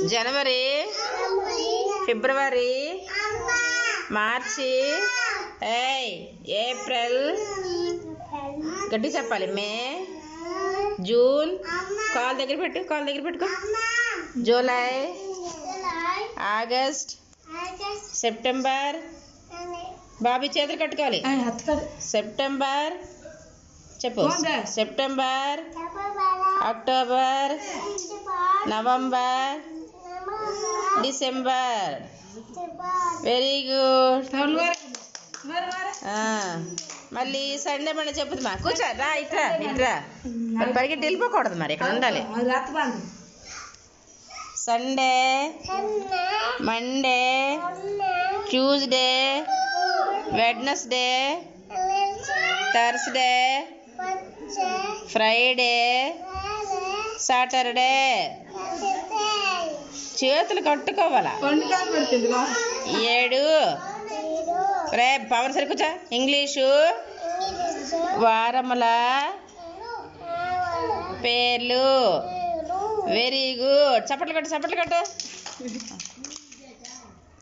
జనవరి ఫిబ్రవరి మార్చి ఏయ్ ఏప్రిల్ గట్టి చెప్పాలి మే జూన్ కాల్ దగ్గర పెట్టు కాల్ దగ్గర పెట్టుకో జూలై ఆగస్ట్ సెప్టెంబర్ బాబీ చేతులు కట్టుకోవాలి సెప్టెంబర్ చెప్పు పోండి. September October November December very good మళ్ళీ సండే మన చెప్పుది మా కూర్చో రా ఇట్రా ఇట్రా మరి పరిగెట్టి వెళ్ళిపోకూడదు మరి ఇక్కడ ఉండాలి Sunday Monday Tuesday Wednesday Thursday Friday Saturday చేతులు కట్టుకోవాలా ఏడు రే పవన్ సరి కూర్చో ఇంగ్లీషు వారముల పేర్లు వెరీ గుడ్ చప్పట్లు కొట్టు చప్పట్లు కొట్టు